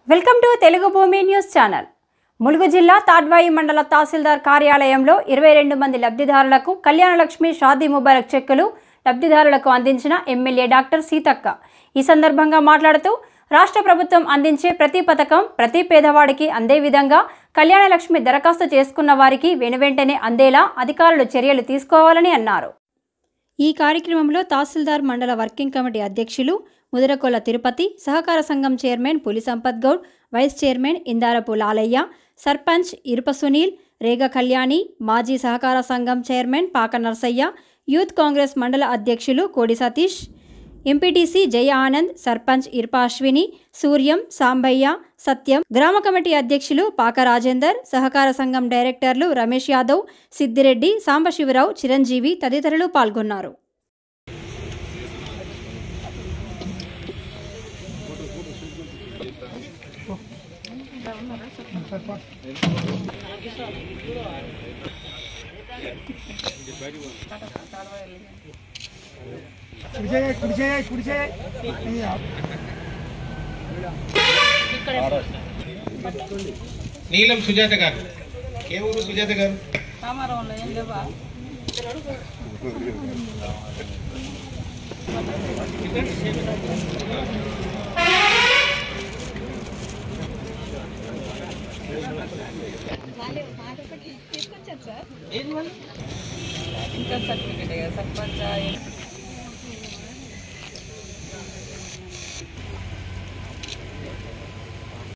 welcome to Telugu భూమి news channel Mulugu జిల్లా తాడ్వాయి మండల తహసీల్దార్ కార్యాలయంలో ఇరవై రెండు మంది లబ్ధిదారులకు కళ్యాణలక్ష్మి షాదీ ముబారక్ చెక్కులు లబ్ధిదారులకు అందించిన ఎమ్మెల్యే డాక్టర్ సీతక్క ఈ సందర్భంగా మాట్లాడుతూ రాష్ట్ర ప్రభుత్వం అందించే ప్రతి పథకం ప్రతి పేదవాడికి అందే విధంగా కళ్యాణలక్ష్మి దరఖాస్తు చేసుకున్న వారికి వెనువెంటనే అందేలా అధికారులు చర్యలు తీసుకోవాలని అన్నారు ఈ కార్యక్రమంలో తహసీల్దార్ మండల వర్కింగ్ కమిటీ అధ్యక్షులు ముదిరకొల తిరుపతి సహకార సంఘం chairman Puli Sampath Goud vice chairman Indarapu Lalaiah sarpanch Irupa Sunil Rega Kalyani మాజీ సహకార సంఘం చైర్మన్ పాక నర్సయ్య యూత్ కాంగ్రెస్ మండల అధ్యక్షులు కోడి సతీష్ ఎంపీటీసీ జయ ఆనంద్ సర్పంచ్ ఇర్ప అశ్విని సూర్యం సాంబయ్య సత్యం గ్రామ కమిటీ అధ్యక్షులు పాక రాజేందర్ సహకార సంఘం డైరెక్టర్లు రమేష్ యాదవ్ సిద్దిరెడ్డి సాంబశివరావు చిరంజీవి తదితరులు పాల్గొన్నారు కుడిచేయ కుడిచేయ కుడిచేయ నీలం సుజాత గారు ఏ ఊరు సుజాత గారు కామారంలో ఏం లేవా ఏది మళ్ళీ ఇన్కమ్ సర్టిఫికేట్ కదా సర్పంచ్